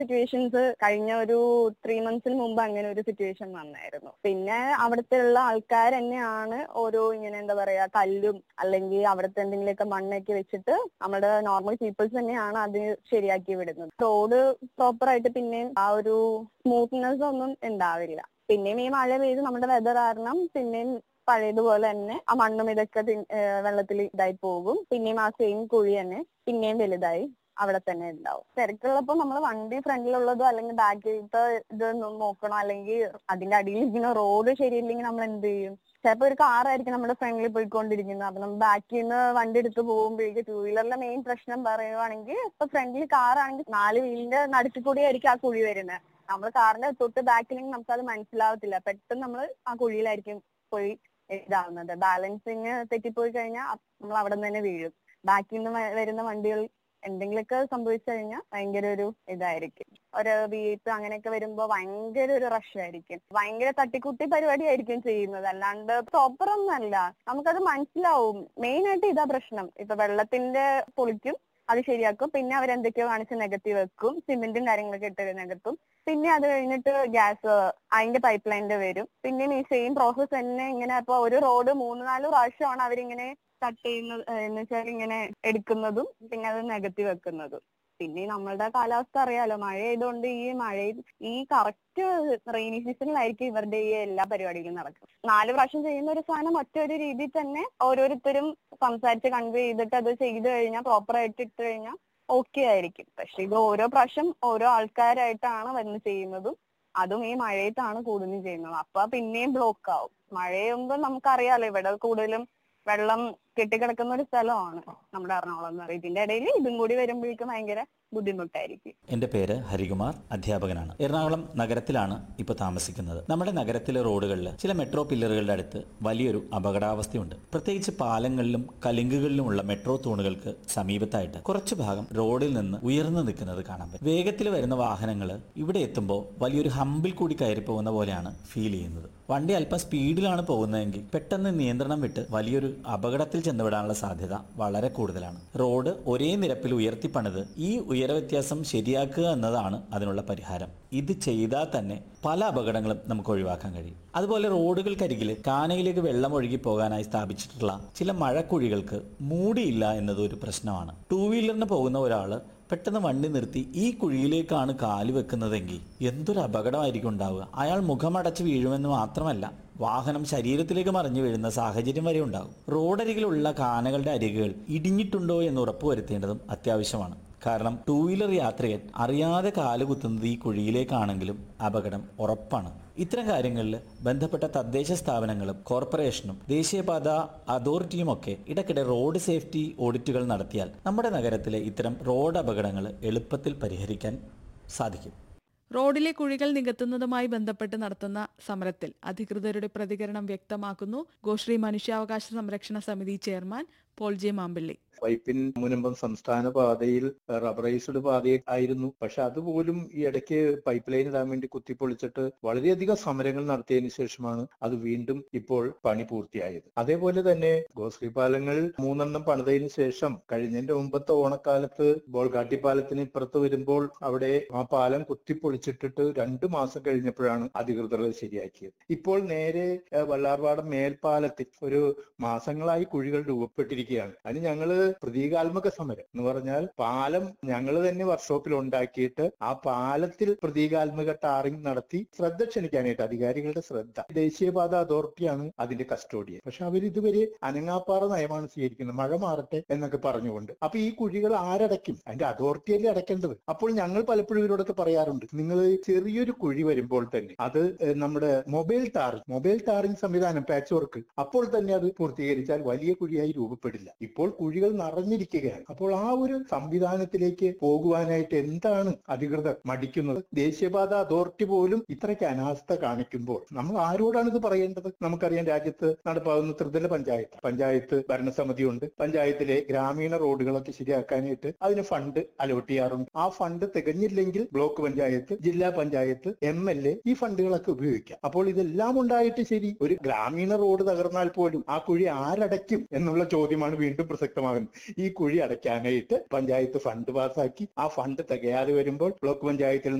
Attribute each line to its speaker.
Speaker 1: situations കഴിഞ്ഞ ഒരു three മന്ത്സിന് മുമ്പ് അങ്ങനെ ഒരു സിറ്റുവേഷൻ വന്നായിരുന്നു പിന്നെ അവിടുത്തെ ഉള്ള ആൾക്കാർ തന്നെയാണ് ഓരോ ഇങ്ങനെ എന്താ പറയാ കല്ലും അല്ലെങ്കിൽ അവിടുത്തെ എന്തെങ്കിലുമൊക്കെ മണ്ണൊക്കെ വെച്ചിട്ട് നമ്മുടെ നോർമൽ പീപ്പിൾസ് തന്നെയാണ് അത് ശരിയാക്കി വിടുന്നത് റോഡ് പ്രോപ്പർ ആയിട്ട് പിന്നെയും ആ ഒരു സ്മൂത്ത്നെസ് ഒന്നും ഉണ്ടാവില്ല പിന്നെയും ഈ മഴ പെയ്ത് നമ്മുടെ വെതർ കാരണം പിന്നെയും പഴയതുപോലെ തന്നെ ആ മണ്ണും ഇതൊക്കെ വെള്ളത്തിൽ ഇതായി പോകും പിന്നെയും ആ സെയിം കുഴി തന്നെ പിന്നെയും വലുതായി അവിടെ തന്നെ ഉണ്ടാവും തിരക്കുള്ളപ്പോ നമ്മൾ വണ്ടി ഫ്രണ്ടിലുള്ളതോ അല്ലെങ്കിൽ ബാക്കിലത്തെ ഇത് നോക്കണം അല്ലെങ്കിൽ അതിന്റെ അടിയിലിരിക്കുന്ന റോഡ് ശരിയില്ലെങ്കിൽ നമ്മൾ എന്ത് ചെയ്യും ചിലപ്പോ ഒരു കാറായിരിക്കും നമ്മുടെ ഫ്രണ്ടിൽ പോയിക്കൊണ്ടിരിക്കുന്നത് അപ്പൊ നമ്മൾ ബാക്കിൽ നിന്ന് വണ്ടി എടുത്ത് പോകുമ്പോഴേക്ക് ടൂ വീലറിലെ മെയിൻ പ്രശ്നം പറയുവാണെങ്കിൽ ഇപ്പൊ ഫ്രണ്ടിൽ കാറാണെങ്കിൽ നാല് വീലിന്റെ നടുക്കിൽ കൂടി ആയിരിക്കും ആ കുഴി വരുന്നത് നമ്മൾ കാറിന്റെ തൊട്ട് ബാക്കിലെങ്കിൽ നമുക്കത് മനസ്സിലാവത്തില്ല പെട്ടെന്ന് നമ്മൾ ആ കുഴിയിലായിരിക്കും പോയി ഇതാവുന്നത് ബാലൻസിങ് തെറ്റിപ്പോയി കഴിഞ്ഞാൽ നമ്മൾ അവിടെ നിന്ന് തന്നെ വീഴും ബാക്കിൽ നിന്ന് വരുന്ന വണ്ടികൾ എന്തെങ്കിലുമൊക്കെ സംഭവിച്ചു കഴിഞ്ഞാൽ ഭയങ്കര ഒരു ഇതായിരിക്കും ഒരു വീട്ട് അങ്ങനെയൊക്കെ വരുമ്പോ ഭയങ്കര ഒരു റഷ് ആയിരിക്കും ഭയങ്കര തട്ടിക്കുട്ടി പരിപാടി ആയിരിക്കും ചെയ്യുന്നത് അല്ലാണ്ട് പ്രോപ്പർ ഒന്നല്ല നമുക്കത് മനസ്സിലാവും മെയിൻ ആയിട്ട് ഇതാ പ്രശ്നം ഇപ്പൊ വെള്ളത്തിന്റെ പൊളിക്കും അത് ശരിയാക്കും പിന്നെ അവരെന്തൊക്കെയോ കാണിച്ച് നികത്തി വെക്കും സിമെന്റും കാര്യങ്ങളൊക്കെ ഇട്ട് നികത്തും പിന്നെ അത് കഴിഞ്ഞിട്ട് ഗ്യാസ് അതിന്റെ പൈപ്പ് ലൈനിന്റെ വരും പിന്നെയും ഈ സെയിം പ്രോസസ്സ് തന്നെ ഇങ്ങനെ ഇപ്പൊ ഒരു റോഡ് മൂന്ന് നാല് പ്രാവശ്യമാണ് അവരിങ്ങനെ കട്ട് ചെയ്യുന്നത് എന്ന് വെച്ചാൽ ഇങ്ങനെ എടുക്കുന്നതും പിന്നെ അത് നികത്തി വെക്കുന്നതും പിന്നെ നമ്മളുടെ കാലാവസ്ഥ അറിയാലോ മഴ ആയതുകൊണ്ട് ഈ മഴ ഈ കറക്റ്റ് റെയിനി സീസണിലായിരിക്കും ഇവരുടെ ഈ എല്ലാ പരിപാടികളും നടക്കും നാല് പ്രാവശ്യം ചെയ്യുന്ന ഒരു സാധനം ഒറ്റ ഒരു രീതിയിൽ തന്നെ ഓരോരുത്തരും സംസാരിച്ച് കൺവേ ചെയ്തിട്ട് അത് ചെയ്തു കഴിഞ്ഞാൽ പ്രോപ്പർ ആയിട്ട് ഇട്ട് കഴിഞ്ഞാൽ ഓക്കെ ആയിരിക്കും പക്ഷെ ഇത് ഓരോ പ്രാവശ്യം ഓരോ ആൾക്കാരായിട്ടാണ് വന്ന് ചെയ്യുന്നതും അതും ഈ മഴയത്താണ് കൂടുതലും ചെയ്യുന്നത് അപ്പൊ പിന്നെയും ബ്ലോക്ക് ആവും മഴയാകുമ്പോൾ നമുക്കറിയാലോ ഇവിടെ കൂടുതലും വെള്ളം കെട്ടിക്കിടക്കുന്ന ഒരു സ്ഥലമാണ് നമ്മുടെ എറണാകുളം എന്ന് പറയുന്നത് ഇതിന്റെ ഇടയിൽ ഇതും കൂടി വരുമ്പോഴേക്കും ഭയങ്കര ബുദ്ധിമുട്ടായിരിക്കും
Speaker 2: എന്റെ പേര് ഹരികുമാർ അധ്യാപകനാണ് എറണാകുളം നഗരത്തിലാണ് ഇപ്പോൾ താമസിക്കുന്നത് നമ്മുടെ നഗരത്തിലെ റോഡുകളിൽ ചില മെട്രോ പില്ലറുകളുടെ അടുത്ത് വലിയൊരു അപകടാവസ്ഥയുണ്ട് പ്രത്യേകിച്ച് പാലങ്ങളിലും കലിങ്കുകളിലുമുള്ള മെട്രോ തൂണുകൾക്ക് സമീപത്തായിട്ട് കുറച്ചു ഭാഗം റോഡിൽ നിന്ന് ഉയർന്നു നിൽക്കുന്നത് കാണാൻ പറ്റും വേഗത്തിൽ വരുന്ന വാഹനങ്ങൾ ഇവിടെ എത്തുമ്പോൾ വലിയൊരു ഹമ്പിൽ കൂടി കയറി പോകുന്ന പോലെയാണ് ഫീൽ ചെയ്യുന്നത് വണ്ടി അല്പം സ്പീഡിലാണ് പോകുന്നതെങ്കിൽ പെട്ടെന്ന് നിയന്ത്രണം വിട്ട് വലിയൊരു അപകടത്തിൽ ചെന്നുവിടാനുള്ള സാധ്യത വളരെ കൂടുതലാണ് റോഡ് ഒരേ നിരപ്പിൽ ഉയർത്തിപ്പണിത് ഈ ഉയരവ്യത്യാസം ശരിയാക്കുക എന്നതാണ് അതിനുള്ള പരിഹാരം ഇത് ചെയ്താൽ തന്നെ പല അപകടങ്ങളും നമുക്ക് ഒഴിവാക്കാൻ കഴിയും അതുപോലെ റോഡുകൾക്കരികിൽ കാനയിലേക്ക് വെള്ളം ഒഴുകി പോകാനായി സ്ഥാപിച്ചിട്ടുള്ള ചില മഴക്കുഴികൾക്ക് മൂടിയില്ല എന്നത് ഒരു പ്രശ്നമാണ് ടൂ വീലറിന് പോകുന്ന ഒരാൾ പെട്ടെന്ന് വണ്ടി നിർത്തി ഈ കുഴിയിലേക്കാണ് കാല് വെക്കുന്നതെങ്കിൽ എന്തൊരു അപകടമായിരിക്കും ഉണ്ടാവുക അയാൾ മുഖമടച്ച് വീഴുമെന്ന് മാത്രമല്ല വാഹനം ശരീരത്തിലേക്ക് മറിഞ്ഞു വീഴുന്ന സാഹചര്യം വരെ ഉണ്ടാകും റോഡരികിലുള്ള കാനകളുടെ അരികുകൾ ഇടിഞ്ഞിട്ടുണ്ടോ എന്ന് ഉറപ്പുവരുത്തേണ്ടതും അത്യാവശ്യമാണ് കാരണം ടൂ വീലർ യാത്രികൻ അറിയാതെ കാല് കുത്തുന്നത് ഈ കുഴിയിലേക്കാണെങ്കിലും അപകടം ഉറപ്പാണ് ഇത്തരം കാര്യങ്ങളിൽ ബന്ധപ്പെട്ട തദ്ദേശ സ്ഥാപനങ്ങളും കോർപ്പറേഷനും ദേശീയപാത അതോറിറ്റിയും ഒക്കെ ഇടയ്ക്കിടെ റോഡ് സേഫ്റ്റി ഓഡിറ്റുകൾ നടത്തിയാൽ നമ്മുടെ നഗരത്തിലെ ഇത്തരം റോഡ് അപകടങ്ങൾ എളുപ്പത്തിൽ പരിഹരിക്കാൻ സാധിക്കും
Speaker 3: റോഡിലെ കുഴികൾ നികത്തുന്നതുമായി ബന്ധപ്പെട്ട് നടത്തുന്ന സമരത്തിൽ അധികൃതരുടെ പ്രതികരണം വ്യക്തമാക്കുന്നു ഗോശ്രീ മനുഷ്യാവകാശ സംരക്ഷണ സമിതി chairman Paul J Mampilly
Speaker 4: Vypin Munambam സംസ്ഥാന പാതയിൽ റബ്ബറൈസ്ഡ് പാത ആയിരുന്നു പക്ഷെ അതുപോലും ഈ ഇടയ്ക്ക് പൈപ്പ് ലൈൻ ഇടാൻ വേണ്ടി കുത്തിപ്പൊളിച്ചിട്ട് വളരെയധികം സമരങ്ങൾ നടത്തിയതിനു ശേഷമാണ് അത് വീണ്ടും ഇപ്പോൾ പണി പൂർത്തിയായത് അതേപോലെ തന്നെ ഗോശ്രീ പാലങ്ങൾ മൂന്നെണ്ണം പണിതതിനു ശേഷം കഴിഞ്ഞതിന്റെ മുമ്പത്തെ ഓണക്കാലത്ത് ബോൾഗാട്ടി പാലത്തിന് ഇപ്പുറത്ത് വരുമ്പോൾ അവിടെ ആ പാലം കുത്തിപ്പൊളിച്ചിട്ടിട്ട് രണ്ടു മാസം കഴിഞ്ഞപ്പോഴാണ് അധികൃതർ അത് ശരിയാക്കിയത് ഇപ്പോൾ നേരെ ഏഹ്, വള്ളാർപാടം മേൽപ്പാലത്തിൽ ഒരു മാസങ്ങളായി കുഴികൾ രൂപപ്പെട്ടിരിക്കുകയാണ് അതിന് ഞങ്ങള് പ്രതീകാത്മക സമരം എന്ന് പറഞ്ഞാൽ പാലം ഞങ്ങൾ തന്നെ വർക്ക്ഷോപ്പിൽ ഉണ്ടാക്കിയിട്ട് ആ പാലത്തിൽ പ്രതീകാത്മക ടാറിംഗ് നടത്തി ശ്രദ്ധ ക്ഷണിക്കാനായിട്ട് അധികാരികളുടെ ശ്രദ്ധ ദേശീയപാത അതോറിറ്റിയാണ് അതിന്റെ കസ്റ്റോഡിയൻ പക്ഷെ അവർ ഇതുവരെ അനങ്ങാപ്പാറ നയമാണ് സ്വീകരിക്കുന്നത് മഴ മാറട്ടെ എന്നൊക്കെ പറഞ്ഞുകൊണ്ട് അപ്പൊ ഈ കുഴികൾ ആരടയ്ക്കും അതിന്റെ അതോറിറ്റിയല്ലേ അടയ്ക്കേണ്ടത് അപ്പോൾ ഞങ്ങൾ പലപ്പോഴും ഇവരോടൊക്കെ പറയാറുണ്ട് നിങ്ങൾ ചെറിയൊരു കുഴി വരുമ്പോൾ തന്നെ അത് ഏഹ്, നമ്മുടെ മൊബൈൽ ടാറിംഗ് മൊബൈൽ ടാറിംഗ് സംവിധാനം പാച്ച് വർക്ക് അപ്പോൾ തന്നെ അത് പൂർത്തീകരിച്ചാൽ വലിയ കുഴിയായി രൂപപ്പെടില്ല ഇപ്പോൾ കുഴികൾ നിറഞ്ഞിരിക്കുകയാണ് അപ്പോൾ ആ ഒരു സംവിധാനത്തിലേക്ക് പോകുവാനായിട്ട് എന്താണ് അധികൃതർ മടിക്കുന്നത് ദേശീയപാത അതോറിറ്റി പോലും ഇത്രയ്ക്ക് അനാസ്ഥ കാണിക്കുമ്പോൾ നമ്മൾ ആരോടാണ് ഇത് പറയേണ്ടത് നമുക്കറിയാം രാജ്യത്ത് നടപ്പാകുന്ന ത്രിതല പഞ്ചായത്ത് പഞ്ചായത്ത് ഭരണസമിതിയുണ്ട് പഞ്ചായത്തിലെ ഗ്രാമീണ റോഡുകളൊക്കെ ശരിയാക്കാനായിട്ട് അതിന് ഫണ്ട് അലോട്ട് ചെയ്യാറുണ്ട് ആ ഫണ്ട് തികഞ്ഞില്ലെങ്കിൽ ബ്ലോക്ക് പഞ്ചായത്ത് ജില്ലാ പഞ്ചായത്ത് എം എൽ എ ഈ ഫണ്ടുകളൊക്കെ ഉപയോഗിക്കാം അപ്പോൾ ഇതെല്ലാം ഉണ്ടായിട്ട് ശരി ഒരു ഗ്രാമീണ റോഡ് തകർന്നാൽ പോലും ആ കുഴി ആരടയ്ക്കും എന്നുള്ള ചോദ്യം ചോദ്യമാണ് വീണ്ടും പ്രസക്തമാകുന്നത് ഈ കുഴി അടയ്ക്കാനായിട്ട് പഞ്ചായത്ത് ഫണ്ട് പാസാക്കി ആ ഫണ്ട് തികയാതെ വരുമ്പോൾ ബ്ലോക്ക് പഞ്ചായത്തിൽ